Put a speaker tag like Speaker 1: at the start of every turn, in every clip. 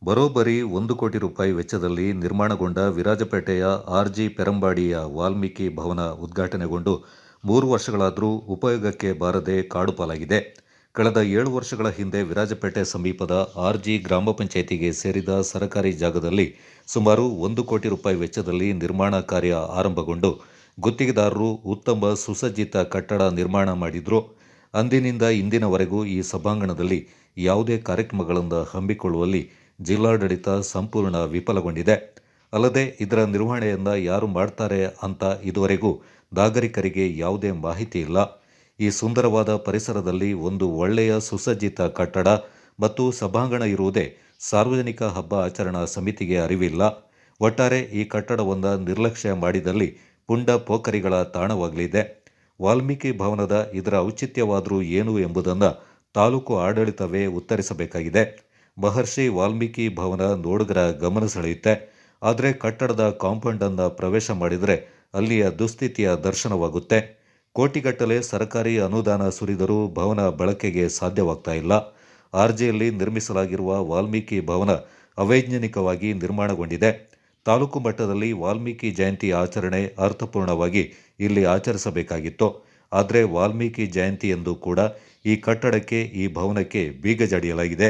Speaker 1: ಬರೋಬ್ಬರಿ ಒಂದು ಕೋಟಿ ರೂಪಾಯಿ ವೆಚ್ಚದಲ್ಲಿ ನಿರ್ಮಾಣಗೊಂಡ ವಿರಾಜಪೇಟೆಯ ಆರ್ಜಿ ಪೆರಂಬಾಡಿಯ ವಾಲ್ಮೀಕಿ ಭವನ ಉದ್ಘಾಟನೆಗೊಂಡು ಮೂರು ವರ್ಷಗಳಾದರೂ ಉಪಯೋಗಕ್ಕೆ ಬಾರದೆ ಕಾಡುಪಾಲಾಗಿದೆ ಕಳೆದ ಏಳು ವರ್ಷಗಳ ಹಿಂದೆ ವಿರಾಜಪೇಟೆ ಸಮೀಪದ ಆರ್ಜಿ ಗ್ರಾಮ ಪಂಚಾಯಿತಿಗೆ ಸೇರಿದ ಸರಕಾರಿ ಜಾಗದಲ್ಲಿ ಸುಮಾರು ಒಂದು ಕೋಟಿ ರೂಪಾಯಿ ವೆಚ್ಚದಲ್ಲಿ ನಿರ್ಮಾಣ ಕಾರ್ಯ ಆರಂಭಗೊಂಡು ಗುತ್ತಿಗೆದಾರರು ಉತ್ತಮ ಸುಸಜ್ಜಿತ ಕಟ್ಟಡ ನಿರ್ಮಾಣ ಮಾಡಿದ್ರು ಅಂದಿನಿಂದ ಇಂದಿನವರೆಗೂ ಈ ಸಭಾಂಗಣದಲ್ಲಿ ಯಾವುದೇ ಕಾರ್ಯಕ್ರಮಗಳನ್ನು ಹಮ್ಮಿಕೊಳ್ಳುವಲ್ಲಿ ಜಿಲ್ಲಾಡಳಿತ ಸಂಪೂರ್ಣ ವಿಫಲಗೊಂಡಿದೆ ಅಲ್ಲದೆ ಇದರ ನಿರ್ವಹಣೆಯನ್ನು ಯಾರು ಮಾಡ್ತಾರೆ ಅಂತ ಇದುವರೆಗೂ ನಾಗರಿಕರಿಗೆ ಯಾವುದೇ ಮಾಹಿತಿ ಇಲ್ಲ ಈ ಸುಂದರವಾದ ಪರಿಸರದಲ್ಲಿ ಒಂದು ಒಳ್ಳೆಯ ಸುಸಜ್ಜಿತ ಕಟ್ಟಡ ಮತ್ತು ಸಭಾಂಗಣ ಇರುವುದೇ ಸಾರ್ವಜನಿಕ ಹಬ್ಬ ಆಚರಣಾ ಸಮಿತಿಗೆ ಅರಿವಿಲ್ಲ ಒಟ್ಟಾರೆ ಈ ಕಟ್ಟಡವನ್ನು ನಿರ್ಲಕ್ಷ್ಯ ಮಾಡಿದಲ್ಲಿ ಪುಂಡ ಪೋಖರಿಗಳ ತಾಣವಾಗಲಿದೆ ವಾಲ್ಮೀಕಿ ಭವನದ ಇದರ ಔಚಿತ್ಯವಾದರೂ ಏನು ಎಂಬುದನ್ನು ತಾಲೂಕು ಆಡಳಿತವೇ ಉತ್ತರಿಸಬೇಕಾಗಿದೆ ಮಹರ್ಷಿ ವಾಲ್ಮೀಕಿ ಭವನ ನೋಡುಗರ ಗಮನ ಸೆಳೆಯುತ್ತೆ ಆದರೆ ಕಟ್ಟಡದ ಕಾಂಪೌಂಡನ್ನು ಪ್ರವೇಶ ಮಾಡಿದರೆ ಅಲ್ಲಿಯ ದುಸ್ಥಿತಿಯ ದರ್ಶನವಾಗುತ್ತೆ ಕೋಟಿಗಟ್ಟಲೆ ಸರ್ಕಾರಿ ಅನುದಾನ ಸುರಿದರೂ ಭವನ ಬಳಕೆಗೆ ಸಾಧ್ಯವಾಗ್ತಾ ಇಲ್ಲ ಆರ್ಜಿಯಲ್ಲಿ ನಿರ್ಮಿಸಲಾಗಿರುವ ವಾಲ್ಮೀಕಿ ಭವನ ಅವೈಜ್ಞಾನಿಕವಾಗಿ ನಿರ್ಮಾಣಗೊಂಡಿದೆ ತಾಲೂಕು ಮಟ್ಟದಲ್ಲಿ ವಾಲ್ಮೀಕಿ ಜಯಂತಿ ಆಚರಣೆ ಅರ್ಥಪೂರ್ಣವಾಗಿ ಇಲ್ಲಿ ಆಚರಿಸಬೇಕಾಗಿತ್ತು ಆದರೆ ವಾಲ್ಮೀಕಿ ಜಯಂತಿ ಎಂದು ಕೂಡ ಈ ಕಟ್ಟಡಕ್ಕೆ ಈ ಭವನಕ್ಕೆ ಬೀಗ ಜಡಿಯಲಾಗಿದೆ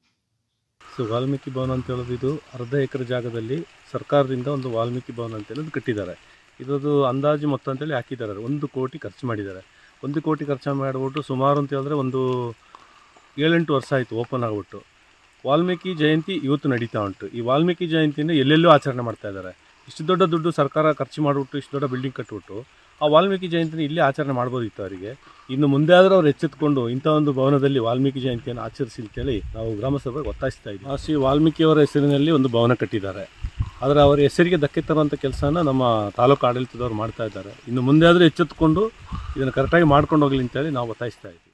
Speaker 2: ಸೊ ವಾಲ್ಮೀಕಿ ಭವನ ಅಂತ ಹೇಳೋದು ಇದು ಅರ್ಧ ಎಕರೆ ಜಾಗದಲ್ಲಿ ಸರ್ಕಾರದಿಂದ ಒಂದು ವಾಲ್ಮೀಕಿ ಭವನ ಅಂತ ಹೇಳೋದು ಕಟ್ಟಿದ್ದಾರೆ ಇದೊಂದು ಅಂದಾಜು ಮೊತ್ತ ಅಂತೇಳಿ ಹಾಕಿದ್ದಾರೆ ಒಂದು ಕೋಟಿ ಖರ್ಚು ಮಾಡಿದ್ದಾರೆ ಒಂದು ಕೋಟಿ ಖರ್ಚು ಮಾಡಿಬಿಟ್ಟು ಸುಮಾರು ಅಂತ ಹೇಳಿದ್ರೆ ಒಂದು ಏಳೆಂಟು ವರ್ಷ ಆಯಿತು ಓಪನ್ ಆಗಿಬಿಟ್ಟು ವಾಲ್ಮೀಕಿ ಜಯಂತಿ ಇವತ್ತು ನಡೀತಾ ಉಂಟು ಈ ವಾಲ್ಮೀಕಿ ಜಯಂತಿನ ಎಲ್ಲೆಲ್ಲೂ ಆಚರಣೆ ಮಾಡ್ತಾ ಇದ್ದಾರೆ ಇಷ್ಟು ದೊಡ್ಡ ದುಡ್ಡು ಸರ್ಕಾರ ಖರ್ಚು ಮಾಡಿಬಿಟ್ಟು ಇಷ್ಟು ದೊಡ್ಡ ಬಿಲ್ಡಿಂಗ್ ಕಟ್ಟಿಬಿಟ್ಟು ಆ ವಾಲ್ಮೀಕಿ ಜಯಂತಿನ ಇಲ್ಲೇ ಆಚರಣೆ ಮಾಡ್ಬೋದಿತ್ತು ಅವರಿಗೆ ಇನ್ನು ಮುಂದೆ ಆದರೂ ಅವ್ರು ಎಚ್ಚೆತ್ಕೊಂಡು ಇಂಥ ಒಂದು ಭವನದಲ್ಲಿ ವಾಲ್ಮೀಕಿ ಜಯಂತಿಯನ್ನು ಆಚರಿಸಿ ಅಂತೇಳಿ ನಾವು ಗ್ರಾಮಸಭೆಗೆ ಒತ್ತಾಯಿಸ್ತಾ ಇದ್ದೀವಿ ಆ ಶ್ರೀ ವಾಲ್ಮೀಕಿಯವರ ಹೆಸರಿನಲ್ಲಿ ಒಂದು ಭವನ ಕಟ್ಟಿದ್ದಾರೆ ಆದರೆ ಅವರ ಹೆಸರಿಗೆ ಧಕ್ಕೆ ತರುವಂಥ ಕೆಲಸನ ನಮ್ಮ ತಾಲೂಕು ಆಡಳಿತದವ್ರು ಮಾಡ್ತಾ ಇದ್ದಾರೆ ಇನ್ನು ಮುಂದೆ ಆದರೂ ಎಚ್ಚೆತ್ತುಕೊಂಡು ಇದನ್ನು ಕರೆಕ್ಟಾಗಿ ಮಾಡ್ಕೊಂಡು ಹೋಗಲಿ ಅಂತೇಳಿ ನಾವು ಒತ್ತಾಯಿಸ್ತಾ ಇದ್ದೀವಿ